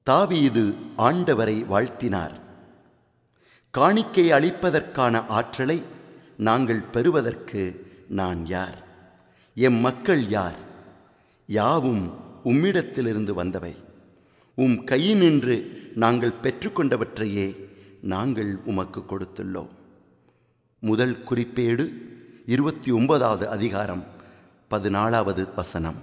தாவீது ஆண்டவரை வாழ்த்தினார் காணிக்கை அளிப்பதற்கான ஆற்றலை நாங்கள் பெறுவதற்கு நான் யார் எம் மக்கள் யார் யாவும் உம்மிடத்திலிருந்து வந்தவை உம் கையினின்று நாங்கள் பெற்றுக்கொண்டவற்றையே நாங்கள் உமக்கு கொடுத்துள்ளோம் முதல் குறிப்பேடு இருபத்தி ஒன்பதாவது அதிகாரம் பதினாலாவது வசனம்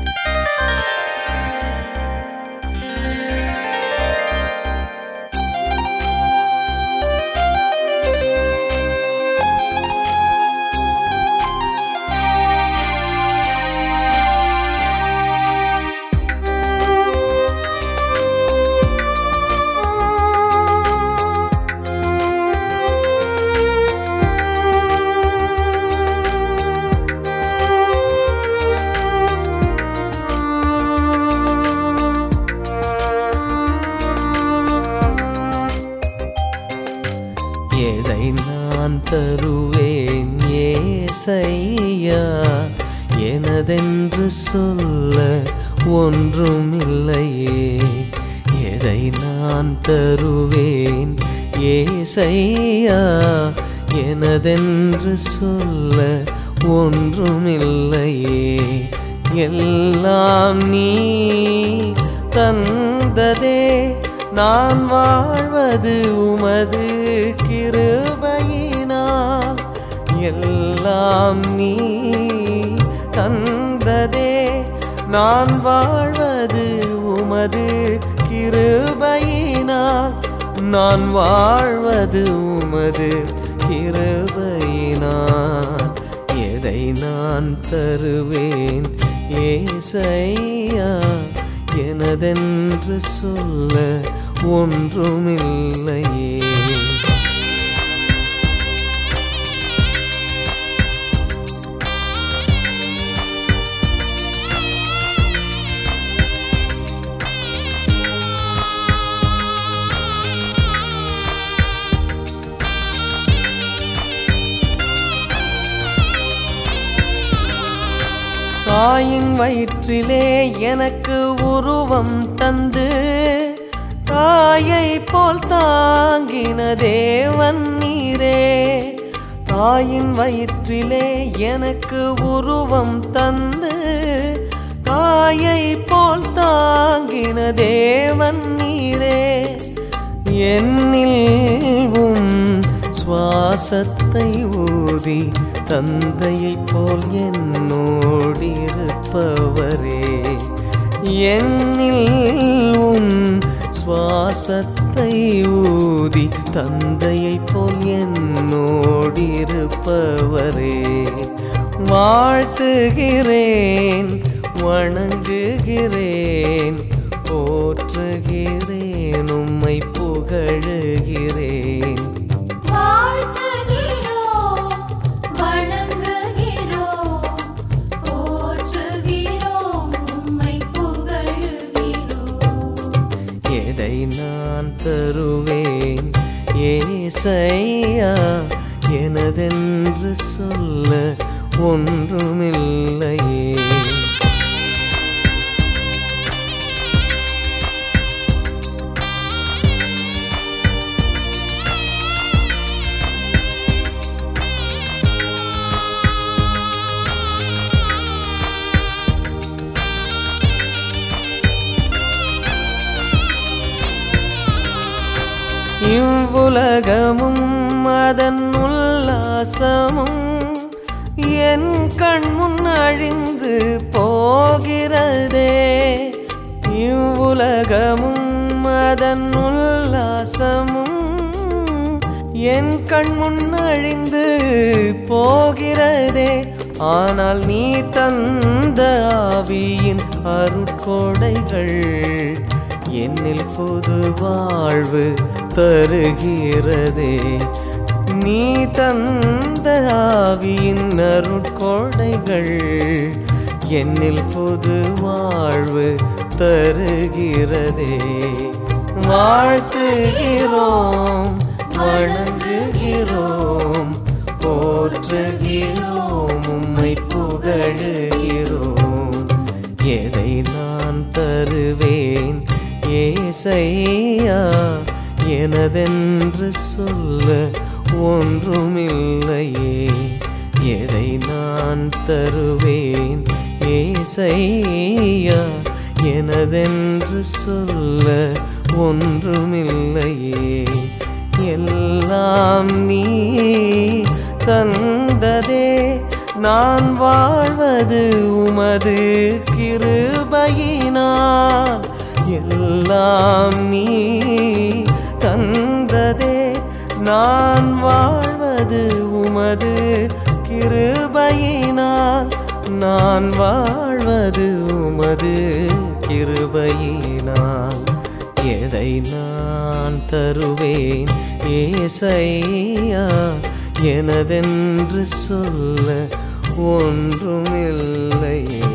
எதை நான் தருவேன் ஏசையா எனதென்று சொல்ல ஒன்றுமில்லையே எதை நான் தருவேன் ஏசையா எனதென்று சொல்ல ஒன்றுமில்லையே எல்லாம் நீ தந்ததே நான் வாழ்வது உமது கிருபையினால் எல்லாம் நீ தந்ததே நான் வாழ்வது உமது கிருபையினால் நான் வாழ்வது உமது கிருபையினால் எதை நான் தருவேன் ஏசையா எனதென்று சொல்ல ஒன்றுமில்லையே தாயின் வயிற்றிலே எனக்கு உருவம் தந்து தாயை போல் தாங்கின தேவன் நீரே தாயின் வயிற்றிலே எனக்கு உருவம் தந்து தாயை போல் தாங்கின தேவன் நீரே என்னில் உம் சுவாசத்தை ஊதி தந்தையைப் போல் என்னோடிருப்பவரே என்னில் உம் சுவாசத்தை ஊதி தந்தையைப் போல் என்னோடிருப்பவரே வாழ்த்துகிறேன் வணங்குகிறேன் போற்றுகிறேன் உம்மை புகழுகிறேன் வாழ்த்துகிறோம் வணங்குகிறோம் போற்றுகிறோம் உம்மை புகழுகிறோம் எதை நான் தருவேன் ஏசையா எனதென்று சொல்ல ஒன்றுமில்லையே இவ்வுலகமும் அதன் உல்லாசமும் என் கண் முன் அழிந்து போகிறதே இவ்வுலகமும் அதன் உல்லாசமும் என் கண் முன் அழிந்து போகிறதே ஆனால் நீ தந்த ஆவியின் அருட்கொடைகள் என்னில் புது வாழ்வு தருகிறதே நீ தந்த ஆவியின் அருட்கொடைகள் என்னில் புது வாழ்வு தருகிறதே வாழ்த்துகிறோம் வணங்குகிறோம் போற்றுகிறோம் உம்மை புகழுகிறோம் எதை நான் தருவேன் ஏசையா எனதென்று சொல்ல ஒன்றுமில்லையே எதை நான் தருவேன் ஏசையா எனதென்று சொல்ல ஒன்றுமில்லையே எல்லாம் நீ தந்ததே நான் வாழ்வது உமது கிருபையினால் எல்லாம் நீ தந்ததே நான் வாழ்வது உமது கிருபையினால் நான் வாழ்வது உமது கிருபையினால் எதை நான் தருவேன் ஏசையா எனதென்று சொல்ல ஒன்றுமில்லையே